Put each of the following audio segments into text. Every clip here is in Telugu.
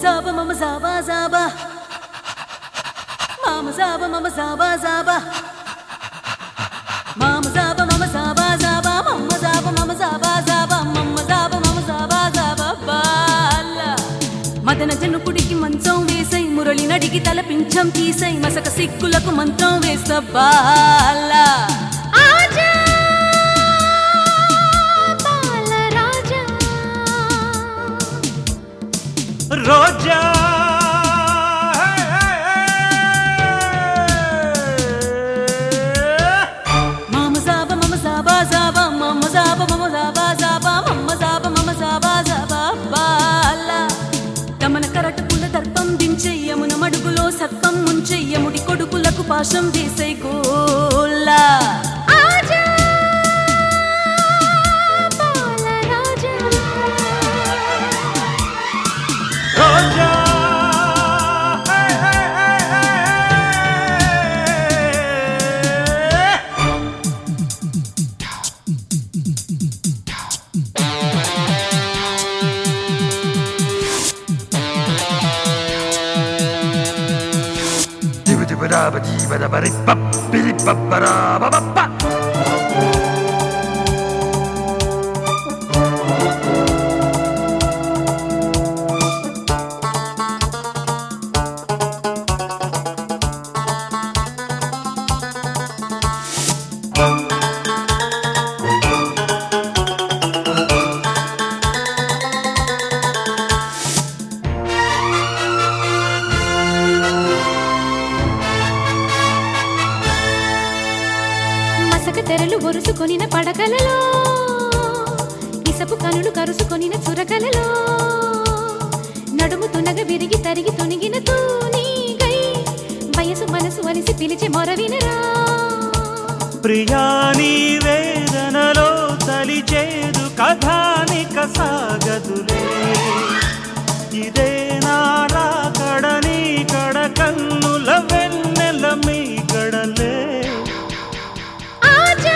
zaba mama zaba zaba Mama zaba mama zaba zaba Mama zaba mama zaba zaba Mama zaba mama zaba zaba Mama zaba mama zaba zaba బాల మదన జనుకుడికి మంచం వేసై మురళి నడికి తల పింఛం తీసై మసక సిక్కులకు మంత్రం వేస బాల ఆజా బాలరాజా రోజా మామ జాబ మమ జాబా జాబ మమ్మ జాబ మమ జాబా జాబ మమ్మ జాబ మమ జాబా జాబా బాల గమన కరటకుల దర్పం దించెయ్యమున మడుగులో సర్పం ముంచెయ్యముడి కొడుకులకు పాశం వేసై గోలా ఆజా బాలరాజా రోజా Ba-ba-ba-ba-ba-ba-ba-ba-ba-ba. మసక తెరలు ఒరుసుకొనిన పడకలలో ఇసపు కనులు కరుసుకొనిన చురకలలో నడుము తునగ విరిగి తరిగి తొనిగిన తూనీగై వయసు మనసు వలిసి పిలిచే మొరవినరా ప్రియా నీ వేదనలో తలిచేదు కథానిక సాగదులే ఇదే నారా కడని కడ కన్నుల వెన్నెల మీ కడలే ఆజా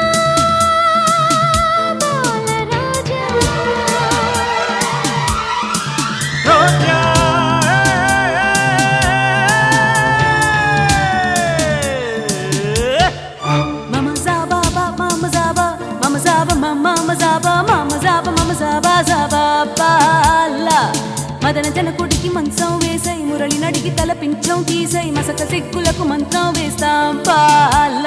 బాలరాజా రోజా మమ జాబా బా మమ జాబా మమ జాబా మమ జాబా మమ జాబా మమ జాబా జాబా బాల మదన జనకుడికి మంచం వేసై మురళి నడికి తల పింఛం తీసై మసక సిగ్గులకు మంత్రం వేస్తాం పాల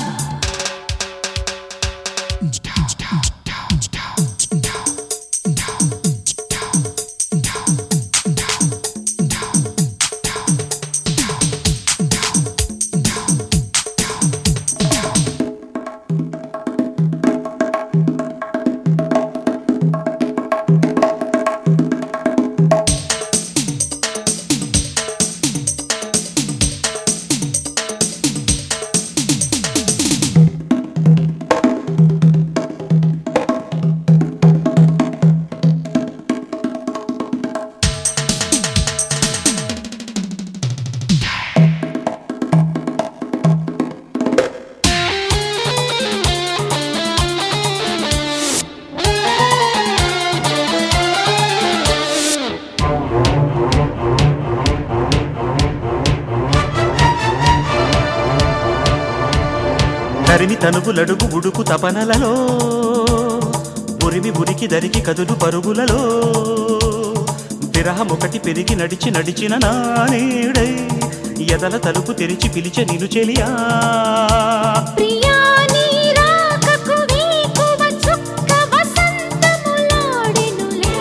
తరిమి తనుగులడుగు ఉడుకు తపనలలో ఉరిమి ఉరికి దరికి కదులు పరుగులలో విరహమొకటి పెరిగి నడిచి నడిచిన నానేడై ఎదల తలుపు తెరిచి పిలిచె నిను చెలియా ప్రియా నీ రాకకు వీకువ చుక్క వసంతములాడెనులే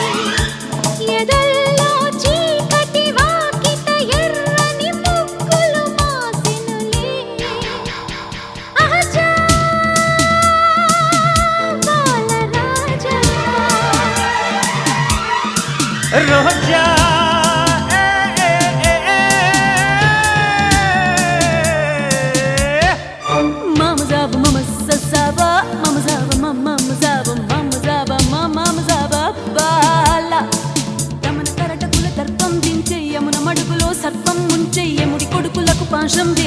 ఎదల్లో చీకటి వాకిట ఎర్రని ముగ్గులు మాసెనులే ఆజా బాలరాజా రోజా ఏ, ఏ, ఏ, ఏ. మమ జాబ మమ జాబా మమ జాబ మమ జాబ మమ జాబ మమ జాబ బాల గమన కరటకుల దర్పం దించెయ్యమున మడుగులో సర్పం ముంచెయ్యముడి కొడుకులకు పాశం